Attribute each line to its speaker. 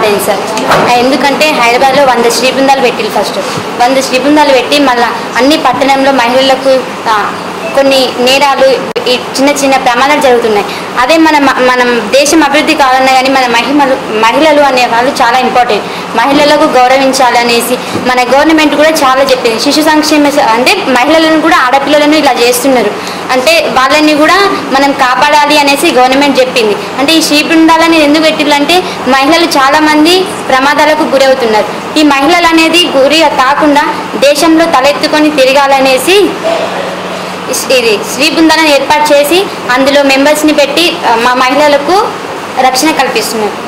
Speaker 1: importance ఎందుకంటే హైదరాబాద్లో వంద శ్రీ బృందాలు పెట్టిల్లు ఫస్ట్ వంద శ్రీ బృందాలు పెట్టి మళ్ళీ అన్ని పట్టణంలో మహిళలకు ఆ, కొన్ని నేరాలు ఈ చిన్న చిన్న ప్రమాదాలు జరుగుతున్నాయి అదే మన మనం దేశం అభివృద్ధి కావాలన్నా కానీ మన మహిమలు మహిళలు అనే వాళ్ళు చాలా ఇంపార్టెంట్ మహిళలకు గౌరవించాలనేసి మన గవర్నమెంట్ కూడా చాలా చెప్పింది శిశు సంక్షేమ స- అంటే మహిళలను కూడా ఆడపిల్లలను ఇలా చేస్తున్నారు అంటే వాళ్ళని కూడా మనం కాపాడాలి అనేసి గవర్నమెంట్ చెప్పింది అంటే ఈ శ్రీ బృందాలని ఎందుకు పెట్టిల్లంటే మహిళలు చాలా మంది ప్రమాదాలకు గురవుతున్నారు ఈ మహిళలు అనేది గురి కాకుండా దేశంలో తలెత్తుకొని తిరగాలనేసి ఇస్- ఇది శ్రీ బృందాలను ఏర్పాటు చేసి అందులో మెంబర్స్ని పెట్టి ఆ, మా మహిళలకు రక్షణ కల్పిస్తున్నారు